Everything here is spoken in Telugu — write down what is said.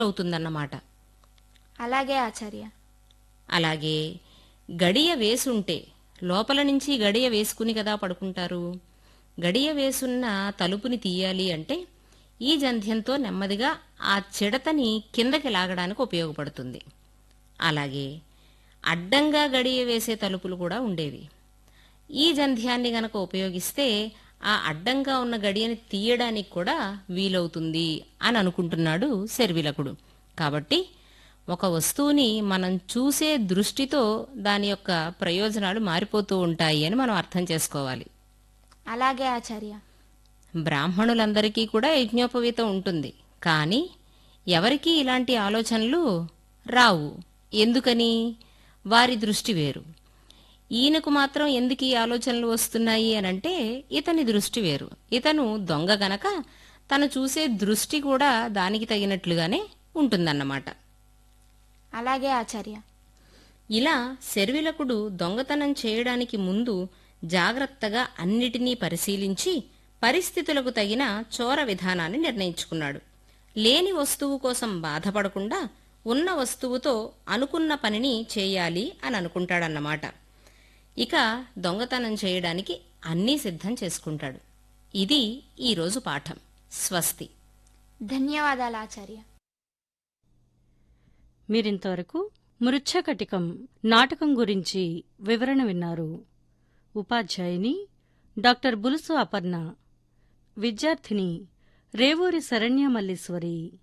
అవుతుందన్నమాట అలాగే ఆచార్య అలాగే గడియ వేసుంటే లోపల నుంచి గడియ వేసుకుని కదా పడుకుంటారు గడియ వేసున్న తలుపుని తీయాలి అంటే ఈ జంధ్యంతో నెమ్మదిగా ఆ చిడతని కిందకి లాగడానికి ఉపయోగపడుతుంది అలాగే అడ్డంగా గడియ వేసే తలుపులు కూడా ఉండేవి ఈ జంధ్యాన్ని గనక ఉపయోగిస్తే ఆ అడ్డంగా ఉన్న గడియని తీయడానికి కూడా వీలవుతుంది అని అనుకుంటున్నాడు శర్విలకుడు కాబట్టి ఒక వస్తువుని మనం చూసే దృష్టితో దాని యొక్క ప్రయోజనాలు మారిపోతూ ఉంటాయి అని మనం అర్థం చేసుకోవాలి అలాగే ఆచార్య బ్రాహ్మణులందరికీ కూడా యజ్ఞోపవీతం ఉంటుంది కానీ ఎవరికీ ఇలాంటి ఆలోచనలు రావు ఎందుకని వారి దృష్టి వేరు ఈయనకు మాత్రం ఎందుకు ఈ ఆలోచనలు వస్తున్నాయి అనంటే ఇతని దృష్టి వేరు ఇతను దొంగ గనక తను చూసే దృష్టి కూడా దానికి తగినట్లుగానే ఉంటుందన్నమాట అలాగే ఆచార్య ఇలా శర్విలకుడు దొంగతనం చేయడానికి ముందు జాగ్రత్తగా అన్నిటినీ పరిశీలించి పరిస్థితులకు తగిన చోర విధానాన్ని నిర్ణయించుకున్నాడు లేని వస్తువు కోసం బాధపడకుండా ఉన్న వస్తువుతో అనుకున్న పనిని చేయాలి అని అనుకుంటాడన్నమాట ఇక దొంగతనం చేయడానికి అన్నీ సిద్ధం చేసుకుంటాడు ఇది ఈరోజు పాఠం స్వస్తి ధన్యవాదాలు ఆచార్య మీరింతవరకు మృచ్ఛకటికం నాటకం గురించి వివరణ విన్నారు ఉపాధ్యాయుని డాక్టర్ బులుసు అపర్ణ విద్యార్థిని రేవూరి శరణ్య మల్లీశ్వరి